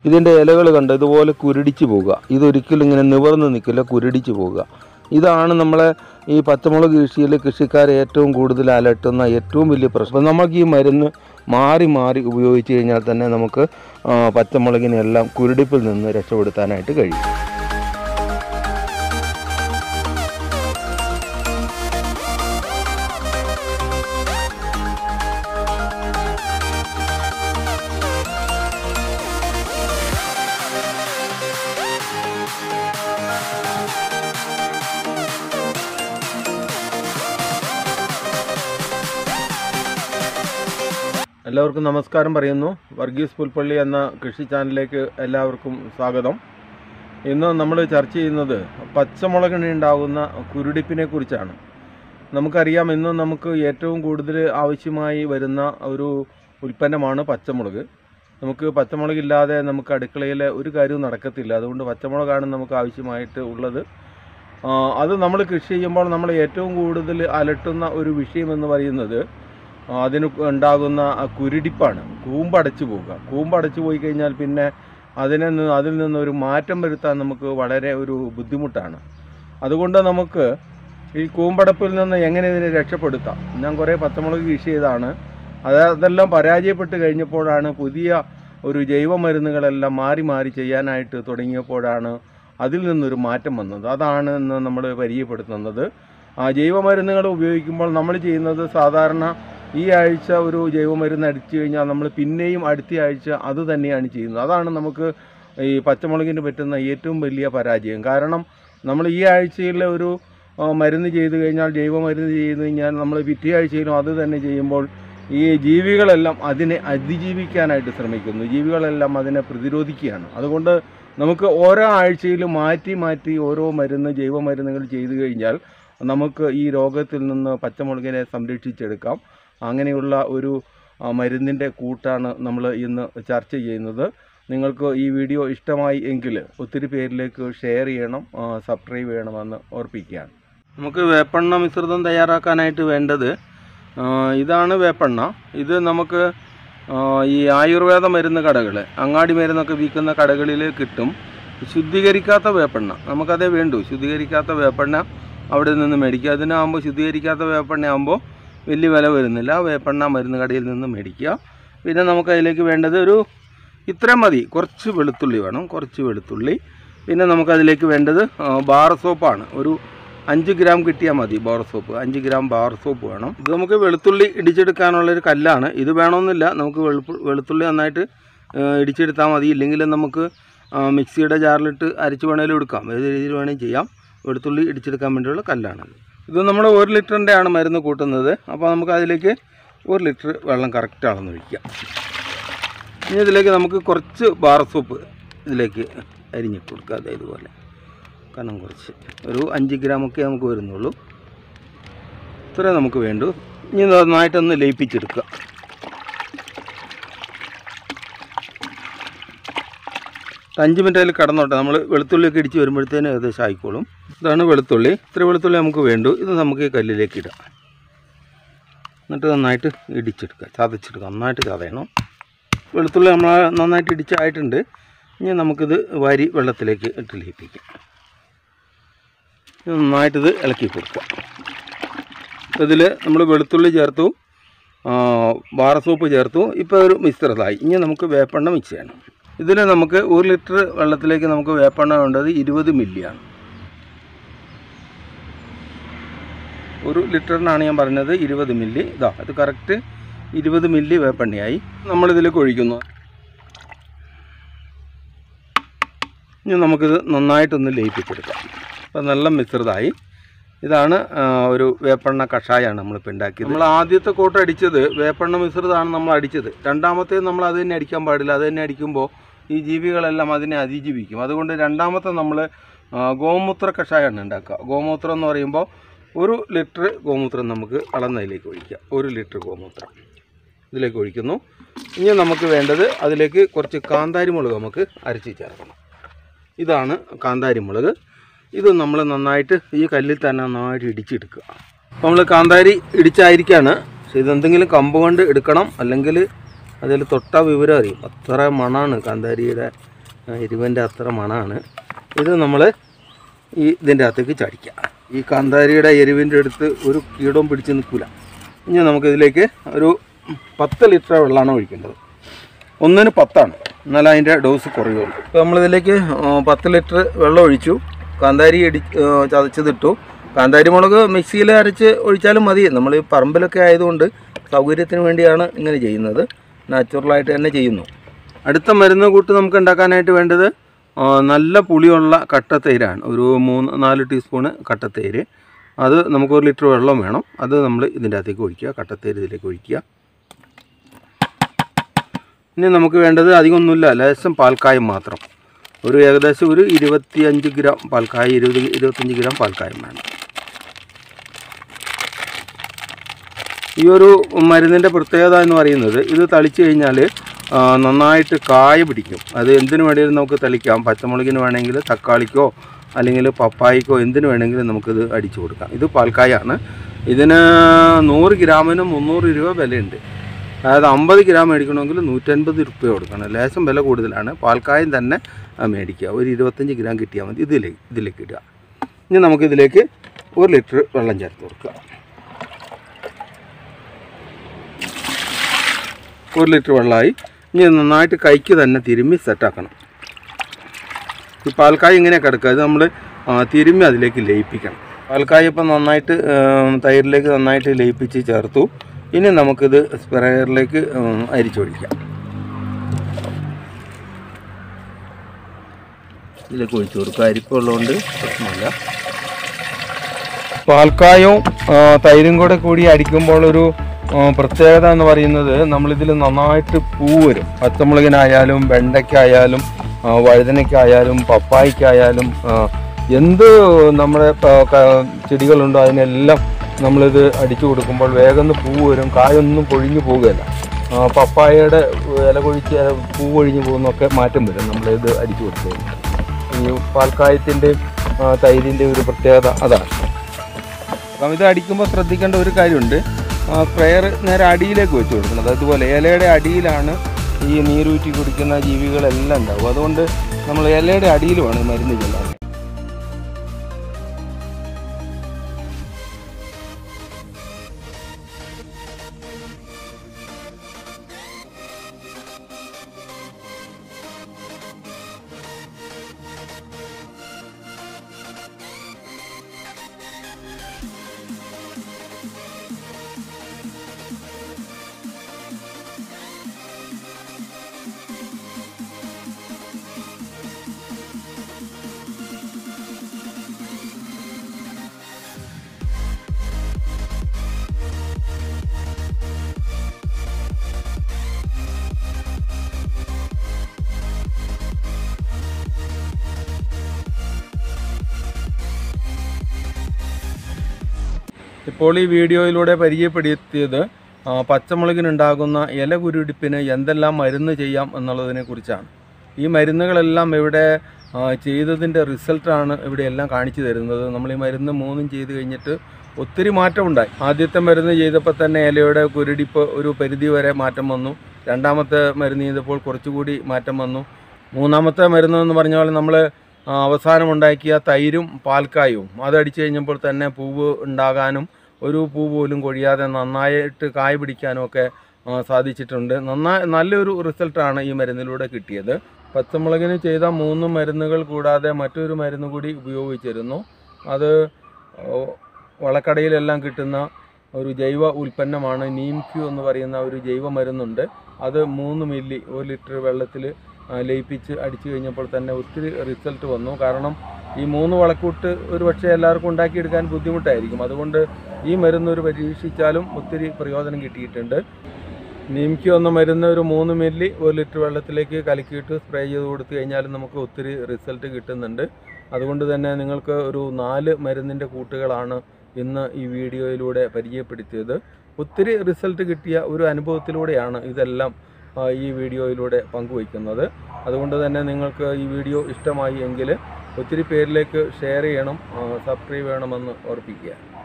ഇതിൻ്റെ ഇലകൾ കണ്ട് ഇതുപോലെ കുരുടിച്ച് പോവുക ഇതൊരിക്കലും ഇങ്ങനെ നിവർന്ന് നിൽക്കില്ല കുരുടിച്ച് പോവുക ഇതാണ് നമ്മളെ ഈ പച്ചമുളക് കൃഷിയിൽ കൃഷിക്കാരെ ഏറ്റവും കൂടുതൽ അലട്ടുന്ന ഏറ്റവും വലിയ പ്രശ്നം നമുക്ക് ഈ മരുന്ന് മാറി മാറി ഉപയോഗിച്ച് കഴിഞ്ഞാൽ തന്നെ നമുക്ക് ആ, പച്ചമുളകിനെല്ലാം കുരുടിപ്പിൽ നിന്ന് രക്ഷപ്പെടുത്താനായിട്ട് കഴിയും എല്ലാവർക്കും നമസ്കാരം പറയുന്നു വർഗീസ് പുൽപ്പള്ളി എന്ന കൃഷി ചാനലിലേക്ക് എല്ലാവർക്കും സ്വാഗതം ഇന്ന് നമ്മൾ ചർച്ച ചെയ്യുന്നത് പച്ചമുളകിന് ഉണ്ടാകുന്ന കുരുടിപ്പിനെ കുറിച്ചാണ് നമുക്കറിയാം ഇന്ന് നമുക്ക് ഏറ്റവും കൂടുതൽ ആവശ്യമായി വരുന്ന ഒരു ഉൽപ്പന്നമാണ് പച്ചമുളക് നമുക്ക് പച്ചമുളകില്ലാതെ നമുക്ക് അടുക്കളയിലെ ഒരു കാര്യവും നടക്കത്തില്ല അതുകൊണ്ട് പച്ചമുളകാണ് നമുക്ക് ആവശ്യമായിട്ട് ഉള്ളത് ആ, അത് നമ്മൾ കൃഷി ചെയ്യുമ്പോൾ നമ്മൾ ഏറ്റവും കൂടുതൽ അലട്ടുന്ന ഒരു വിഷയം എന്ന് പറയുന്നത് ആ, അതിന് ഉണ്ടാകുന്ന ആ കുരുടിപ്പാണ് കൂമ്പടച്ചു പോവുക കൂമ്പടച്ചു പോയി കഴിഞ്ഞാൽ പിന്നെ അതിനെ നിന്ന് അതിൽ നിന്നൊരു മാറ്റം വരുത്താൻ നമുക്ക് വളരെ ഒരു ബുദ്ധിമുട്ടാണ് അതുകൊണ്ട് നമുക്ക് ഈ കൂമ്പടപ്പിൽ നിന്ന് എങ്ങനെ ഇതിനെ രക്ഷപ്പെടുത്താം ഞാൻ കുറേ പച്ചമുളക് കൃഷി ചെയ്താണ് അത് അതെല്ലാം പരാജയപ്പെട്ട് കഴിഞ്ഞപ്പോഴാണ് പുതിയ ഒരു ജൈവ മരുന്നുകളെല്ലാം മാറി മാറി ചെയ്യാനായിട്ട് തുടങ്ങിയപ്പോഴാണ് അതിൽ നിന്നൊരു മാറ്റം വന്നത് അതാണ് ഇന്ന് നമ്മൾ പരിചയപ്പെടുത്തുന്നത് ആ ജൈവമരുന്നുകൾ ഉപയോഗിക്കുമ്പോൾ നമ്മൾ ചെയ്യുന്നത് സാധാരണ ഈ ആഴ്ച ഒരു ജൈവമരുന്ന് അടിച്ചു കഴിഞ്ഞാൽ നമ്മൾ പിന്നെയും അടുത്ത ആഴ്ച അത് തന്നെയാണ് ചെയ്യുന്നത് അതാണ് നമുക്ക് ഈ പച്ചമുളകിന് പറ്റുന്ന ഏറ്റവും വലിയ പരാജയം കാരണം നമ്മൾ ഈ ആഴ്ചയിൽ ഒരു ആ, മരുന്ന് ചെയ്ത് കഴിഞ്ഞാൽ ജൈവമരുന്ന് ചെയ്ത് കഴിഞ്ഞാൽ നമ്മൾ പിറ്റേ ആഴ്ചയിലും അത് തന്നെ ചെയ്യുമ്പോൾ ഈ ജീവികളെല്ലാം അതിനെ അതിജീവിക്കാനായിട്ട് ശ്രമിക്കുന്നു ജീവികളെല്ലാം അതിനെ പ്രതിരോധിക്കുകയാണ് അതുകൊണ്ട് നമുക്ക് ഓരോ ആഴ്ചയിലും മാറ്റി മാറ്റി ഓരോ മരുന്ന് ജൈവ മരുന്നുകൾ ചെയ്തു കഴിഞ്ഞാൽ നമുക്ക് ഈ രോഗത്തിൽ നിന്ന് പച്ചമുളകിനെ സംരക്ഷിച്ചെടുക്കാം അങ്ങനെയുള്ള ഒരു ആ, മരുന്നിൻ്റെ കൂട്ടാണ് നമ്മൾ ഇന്ന് ചർച്ച ചെയ്യുന്നത് നിങ്ങൾക്ക് ഈ വീഡിയോ ഇഷ്ടമായി എങ്കിൽ ഒത്തിരി പേരിലേക്ക് ഷെയർ ചെയ്യണം ആ, സബ്സ്ക്രൈബ് ചെയ്യണമെന്ന് ഓർപ്പിക്കുകയാണ് നമുക്ക് വേപ്പെണ്ണ മിശ്രിതം തയ്യാറാക്കാനായിട്ട് വേണ്ടത് ആ, ഇതാണ് വേപ്പെണ്ണ ഇത് നമുക്ക് ആ, ഈ ആയുർവേദ മരുന്ന് കടകൾ അങ്ങാടി മരുന്നൊക്കെ വിൽക്കുന്ന കടകളിൽ കിട്ടും ശുദ്ധീകരിക്കാത്ത വേപ്പെണ്ണ നമുക്കതേ വേണ്ടൂ ശുദ്ധീകരിക്കാത്ത വേപ്പെണ്ണ അവിടെ നിന്ന് മേടിക്കുക അതിനാകുമ്പോൾ ശുദ്ധീകരിക്കാത്ത വേപ്പെണ്ണ ആകുമ്പോൾ വലിയ വില വരുന്നില്ല ആ വേപ്പെണ്ണ മരുന്ന് കടയിൽ നിന്ന് മേടിക്കുക പിന്നെ നമുക്ക് അതിലേക്ക് വേണ്ടത് ഒരു ഇത്രയും മതി കുറച്ച് വെളുത്തുള്ളി വേണം കുറച്ച് വെളുത്തുള്ളി പിന്നെ നമുക്കതിലേക്ക് വേണ്ടത് ആ, ബാർ സോപ്പാണ് ഒരു അഞ്ച് ഗ്രാം കിട്ടിയാൽ മതി ബാർ സോപ്പ് അഞ്ച് ഗ്രാം ബാർ സോപ്പ് വേണം ഇത് നമുക്ക് വെളുത്തുള്ളി ഇടിച്ചെടുക്കാനുള്ളൊരു കല്ലാണ് ഇത് വേണമെന്നില്ല നമുക്ക് വെളുപ്പ് വെളുത്തുള്ളി നന്നായിട്ട് ആ, ഇടിച്ചെടുത്താൽ മതി ഇല്ലെങ്കിൽ നമുക്ക് ആ, മിക്സിയുടെ ജാറിലിട്ട് അരച്ച് വേണേലും എടുക്കാം ഏത് രീതിയിൽ വേണമെങ്കിൽ ചെയ്യാം വെളുത്തുള്ളി ഇടിച്ചെടുക്കാൻ വേണ്ടിയുള്ള കല്ലാണ് ഇത് നമ്മൾ ഒരു ലിറ്ററിൻ്റെ ആണ് മരുന്ന് കൂട്ടുന്നത് അപ്പോൾ നമുക്ക് അതിലേക്ക് ഒരു ലിറ്റർ വെള്ളം കറക്റ്റ് അളന്ന് ഒഴിക്കാം ഇനി ഇതിലേക്ക് നമുക്ക് കുറച്ച് ബാർ സോപ്പ് ഇതിലേക്ക് അരിഞ്ഞിട്ട് കൊടുക്കുക അതായത് ഇതുപോലെ കനം കുറച്ച് ഒരു അഞ്ച് ഗ്രാമൊക്കെ നമുക്ക് വരുന്നുള്ളൂ ഇത്രേ നമുക്ക് വേണ്ടു ഇനി ഇത് നന്നായിട്ടൊന്ന് ലയിപ്പിച്ചെടുക്കുക ഒരു അഞ്ച് മിനിറ്റ് അതിൽ കടന്നോട്ടെ നമ്മൾ വെളുത്തുള്ളിയൊക്കെ ഇടിച്ച് വരുമ്പോഴത്തേനും ഏകദേശം ആയിക്കോളും ഇതാണ് വെളുത്തുള്ളി ഇത്ര വെളുത്തുള്ളി നമുക്ക് വേണ്ടു ഇത് നമുക്ക് ഈ കല്ലിലേക്ക് ഇടാം എന്നിട്ട് നന്നായിട്ട് ഇടിച്ചെടുക്കുക ചതച്ചെടുക്കുക നന്നായിട്ട് ചതയണം വെളുത്തുള്ളി നമ്മൾ നന്നായിട്ട് ഇടിച്ചായിട്ടുണ്ട് ഇനി നമുക്കിത് വാരി വെള്ളത്തിലേക്ക് ഇട്ട് ലയിപ്പിക്കാം ഇത് നന്നായിട്ടിത് ഇളക്കി കൊടുക്കുക ഇതിൽ നമ്മൾ വെളുത്തുള്ളി ചേർത്തു ആ, ബാർ സോപ്പ് ചേർത്തു ഇപ്പോൾ ഒരു മിശ്രിതമായി ഇനി നമുക്ക് വേപ്പെണ്ണ മിക്സ് ചെയ്യണം ഇതിൽ നമുക്ക് ഒരു ലിറ്റർ വെള്ളത്തിലേക്ക് നമുക്ക് വേപ്പെണ്ണ വേണ്ടത് ഇരുപത് മില്ലിയാണ് ഒരു ലിറ്ററിനാണ് ഞാൻ പറഞ്ഞത് ഇരുപത് മില്ലി ഇതാ അത് കറക്റ്റ് ഇരുപത് മില്ലി വേപ്പെണ്ണയായി നമ്മളിതിലേക്ക് ഒഴിക്കുന്നു ഇനി നമുക്കിത് നന്നായിട്ടൊന്ന് ലയിപ്പിച്ചെടുക്കാം അപ്പോൾ നല്ല മിശ്രിതമായി ഇതാണ് ആ, ഒരു വേപ്പെണ്ണ കഷായമാണ് നമ്മളിപ്പോൾ ഉണ്ടാക്കിയത് നമ്മൾ ആദ്യത്തെ കോട്ട് അടിച്ചത് വേപ്പെണ്ണ മിശ്രിതമാണ് നമ്മൾ അടിച്ചത് രണ്ടാമത്തേത് നമ്മൾ അത് തന്നെ അടിക്കാൻ പാടില്ല അത് തന്നെ അടിക്കുമ്പോൾ ഈ ജീവികളെല്ലാം അതിനെ അതിജീവിക്കും അതുകൊണ്ട് രണ്ടാമത്തെ നമ്മൾ ആ, ഗോമൂത്ര കഷായമാണ് ഉണ്ടാക്കുക ഗോമൂത്രം എന്ന് പറയുമ്പോൾ ഒരു ലിറ്റർ ഗോമൂത്രം നമുക്ക് അളന്നതിലേക്ക് ഒഴിക്കുക ഒരു ലിറ്റർ ഗോമൂത്രം ഇതിലേക്ക് ഒഴിക്കുന്നു ഇനി നമുക്ക് വേണ്ടത് അതിലേക്ക് കുറച്ച് കാന്താരി മുളക് നമുക്ക് അരച്ച് ചേർക്കണം ഇതാണ് കാന്താരി മുളക് ഇത് നമ്മൾ നന്നായിട്ട് ഈ കല്ലിൽ തന്നെ നന്നായിട്ട് ഇടിച്ചെടുക്കുക അപ്പോൾ നമ്മൾ കാന്താരി ഇടിച്ചായിരിക്കാണ് പക്ഷേ ഇതെന്തെങ്കിലും കമ്പ് കൊണ്ട് എടുക്കണം അല്ലെങ്കിൽ അതിൽ തൊട്ട വിവരം അറിയും അത്ര മണമാണ് കാന്താരിയുടെ എരിവിൻ്റെ അത്ര മണമാണ് ഇത് നമ്മൾ ഈ ഇതിൻ്റെ അകത്തേക്ക് ചടിക്കുക ഈ കാന്താരിയുടെ എരിവിൻ്റെ അടുത്ത് ഒരു കീടവും പിടിച്ച് നിൽക്കില്ല ഇനി നമുക്കിതിലേക്ക് ഒരു പത്ത് ലിറ്റർ വെള്ളമാണ് ഒഴിക്കേണ്ടത് ഒന്നിന് പത്താണ് എന്നാൽ അതിൻ്റെ ഡോസ് കുറയുള്ളൂ ഇപ്പോൾ നമ്മളിതിലേക്ക് ആ, പത്ത് ലിറ്റർ വെള്ളം ഒഴിച്ചു കാന്താരി ഇടി ആ, ചതച്ചതിട്ടു കാന്താരി മുളക് മിക്സിയിൽ അരച്ച് ഒഴിച്ചാലും മതി നമ്മൾ ഈ പറമ്പിലൊക്കെ ആയതുകൊണ്ട് സൗകര്യത്തിന് വേണ്ടിയാണ് ഇങ്ങനെ ചെയ്യുന്നത് നാച്ചുറലായിട്ട് തന്നെ ചെയ്യുന്നു അടുത്ത മരുന്ന് കൂട്ട് നമുക്ക് ഉണ്ടാക്കാനായിട്ട് വേണ്ടത് ആ, നല്ല പുളിയുള്ള കട്ടത്തൈരാണ് ഒരു മൂന്ന് നാല് ടീസ്പൂണ് കട്ടത്തൈര് അത് നമുക്ക് ഒരു ലിറ്റർ വെള്ളം വേണം അത് നമ്മൾ ഇതിൻ്റെ അകത്തേക്ക് ഒഴിക്കുക കട്ടത്തൈര് ഇതിലേക്ക് ഒഴിക്കുക ഇനി നമുക്ക് വേണ്ടത് അധികമൊന്നുമില്ല ലേശം പാൽക്കായം മാത്രം ഒരു ഏകദേശം ഒരു ഇരുപത്തിയഞ്ച് ഗ്രാം പാൽക്കായ ഇരുപത് ഇരുപത്തഞ്ച് ഗ്രാം പാൽക്കായം വേണം ഈ ഒരു മരുന്നിൻ്റെ പ്രത്യേകത എന്ന് പറയുന്നത് ഇത് തളിച്ചു കഴിഞ്ഞാൽ ആ, നന്നായിട്ട് കായ പിടിക്കും അത് എന്തിനു വേണമെങ്കിലും നമുക്ക് തളിക്കാം പച്ചമുളകിന് വേണമെങ്കിൽ തക്കാളിക്കോ അല്ലെങ്കിൽ പപ്പായിക്കോ എന്തിനു വേണമെങ്കിലും നമുക്കിത് അടിച്ചു കൊടുക്കാം ഇത് പാൽക്കായാണ് ഇതിന് നൂറ് ഗ്രാമിന് മുന്നൂറ് രൂപ വിലയുണ്ട് അതായത് അമ്പത് ഗ്രാം മേടിക്കണമെങ്കിൽ നൂറ്റൻപത് റുപ്യ കൊടുക്കണം ലേശം വില കൂടുതലാണ് പാൽക്കായം തന്നെ ആ, മേടിക്കുക ഒരു ഇരുപത്തഞ്ച് ഗ്രാം കിട്ടിയാൽ മതി ഇതിലേക്ക് ഇതിലേക്ക് ഇടുക ഇനി നമുക്കിതിലേക്ക് ഒരു ലിറ്റർ വെള്ളം ചേർത്ത് കൊടുക്കുക ഒരു ലിറ്റർ വെള്ളമായി ഇനി ഇത് നന്നായിട്ട് കൈക്ക് തന്നെ തിരുമ്മി സെറ്റാക്കണം ഈ പാൽക്കായ ഇങ്ങനെ കിടക്കുക ഇത് നമ്മൾ തിരുമ്മി അതിലേക്ക് ലയിപ്പിക്കണം പാൽക്കായ ഇപ്പം നന്നായിട്ട് ആ, തൈരിലേക്ക് നന്നായിട്ട് ലയിപ്പിച്ച് ചേർത്തു ഇനി നമുക്കിത് സ്പ്രേയറിലേക്ക് ഉം, അരിച്ചൊഴിക്കാം ഇതിലേക്ക് ഒഴിച്ചു കൊടുക്കുക അരിപ്പുള്ളതുകൊണ്ട് പ്രശ്നമില്ല പാൽക്കായവും ആ, തൈരും കൂടെ കൂടി അടിക്കുമ്പോൾ ഒരു ആ, പ്രത്യേകത എന്ന് പറയുന്നത് നമ്മളിതിൽ നന്നായിട്ട് പൂ വരും പച്ചമുളകിനായാലും വെണ്ടയ്ക്കായാലും ആ, വഴുതനയ്ക്കായാലും പപ്പായ്ക്കായാലും ആ, എന്ത് നമ്മുടെ പ- ക- ചെടികളുണ്ടോ അതിനെല്ലാം നമ്മളിത് അടിച്ചു കൊടുക്കുമ്പോൾ വേഗം പൂ വരും കായൊന്നും പൊഴിഞ്ഞു പോവുകയില്ല ആ, പപ്പായയുടെ ഇല കൊഴിച്ച് പൂ കൊഴിഞ്ഞു പോകുന്നൊക്കെ മാറ്റം വരും നമ്മളിത് അടിച്ചു കൊടുത്തു കഴിഞ്ഞാൽ ഈ പാൽക്കായത്തിൻ്റെയും തൈരിൻ്റെയും ഒരു പ്രത്യേകത അതാണ് അപ്പം ഇത് അടിക്കുമ്പോൾ ശ്രദ്ധിക്കേണ്ട ഒരു കാര്യമുണ്ട് സ്പ്രെയർ നേരെ അടിയിലേക്ക് വെച്ച് കൊടുക്കുന്നത് അതുപോലെ ഇലയുടെ അടിയിലാണ് ഈ നീരൂറ്റി കുടിക്കുന്ന ജീവികളെല്ലാം ഉണ്ടാവും അതുകൊണ്ട് നമ്മൾ ഇലയുടെ അടിയിൽ വേണം ഈ മരുന്ന് ചെല്ലാൻ ഇപ്പോൾ ഈ വീഡിയോയിലൂടെ പരിചയപ്പെടുത്തിയത് ആ, പച്ചമുളകിനുണ്ടാകുന്ന ഇല കുരുടിപ്പിന് എന്തെല്ലാം മരുന്ന് ചെയ്യാം എന്നുള്ളതിനെ കുറിച്ചാണ് ഈ മരുന്നുകളെല്ലാം ഇവിടെ ആ, ചെയ്തതിൻ്റെ റിസൾട്ടാണ് ഇവിടെ എല്ലാം കാണിച്ചു തരുന്നത് നമ്മൾ ഈ മരുന്ന് മൂന്നും ചെയ്ത് കഴിഞ്ഞിട്ട് ഒത്തിരി മാറ്റമുണ്ടായി ആദ്യത്തെ മരുന്ന് ചെയ്തപ്പോൾ തന്നെ ഇലയുടെ കുരുടിപ്പ് ഒരു പരിധി വരെ മാറ്റം വന്നു രണ്ടാമത്തെ മരുന്ന് ചെയ്തപ്പോൾ കുറച്ചുകൂടി മാറ്റം വന്നു മൂന്നാമത്തെ മരുന്ന് എന്ന് പറഞ്ഞാൽ നമ്മൾ അവസാനം ഉണ്ടാക്കിയ തൈരും പാൽക്കായും അതടിച്ചു കഴിഞ്ഞപ്പോൾ തന്നെ പൂവ് ഉണ്ടാകാനും ഒരു പൂ പോലും കൊഴിയാതെ നന്നായിട്ട് കായ പിടിക്കാനും ഒക്കെ ആ, സാധിച്ചിട്ടുണ്ട് നന്നായി നല്ലൊരു റിസൾട്ടാണ് ഈ മരുന്നിലൂടെ കിട്ടിയത് പച്ചമുളകിന് ചെയ്ത മൂന്ന് മരുന്നുകൾ കൂടാതെ മറ്റൊരു മരുന്ന് കൂടി ഉപയോഗിച്ചിരുന്നു അത് ഓ, വളക്കടയിലെല്ലാം കിട്ടുന്ന ഒരു ജൈവ ഉൽപ്പന്നമാണ് നീം ക്യൂ എന്ന് പറയുന്ന ഒരു ജൈവ മരുന്നുണ്ട് അത് മൂന്ന് മില്ലി ഒരു ലിറ്റർ വെള്ളത്തിൽ ലയിപ്പിച്ച് അടിച്ചു കഴിഞ്ഞപ്പോൾ തന്നെ ഒത്തിരി റിസൾട്ട് വന്നു കാരണം ഈ മൂന്ന് വളക്കൂട്ട് ഒരു പക്ഷേ എല്ലാവർക്കും ഉണ്ടാക്കിയെടുക്കാൻ ബുദ്ധിമുട്ടായിരിക്കും അതുകൊണ്ട് ഈ മരുന്ന് ഒരു പരീക്ഷിച്ചാലും ഒത്തിരി പ്രയോജനം കിട്ടിയിട്ടുണ്ട് നീംക്കി വന്ന മരുന്ന് ഒരു മൂന്ന് മില്ലി ഒരു ലിറ്റർ വെള്ളത്തിലേക്ക് കലക്കിയിട്ട് സ്പ്രേ ചെയ്ത് കൊടുത്തു കഴിഞ്ഞാലും നമുക്ക് ഒത്തിരി റിസൾട്ട് കിട്ടുന്നുണ്ട് അതുകൊണ്ട് തന്നെ നിങ്ങൾക്ക് ഒരു നാല് മരുന്നിൻ്റെ കൂട്ടുകളാണ് ഇന്ന് ഈ വീഡിയോയിലൂടെ പരിചയപ്പെടുത്തിയത് ഒത്തിരി റിസൾട്ട് കിട്ടിയ ഒരു അനുഭവത്തിലൂടെയാണ് ഇതെല്ലാം ആ, ഈ വീഡിയോയിലൂടെ പങ്കുവയ്ക്കുന്നത് അതുകൊണ്ട് തന്നെ നിങ്ങൾക്ക് ഈ വീഡിയോ ഇഷ്ടമായി എങ്കിൽ ഒത്തിരി പേരിലേക്ക് ഷെയർ ചെയ്യണം സബ്സ്ക്രൈബ് ചെയ്യണമെന്ന് ഓർപ്പിക്കുക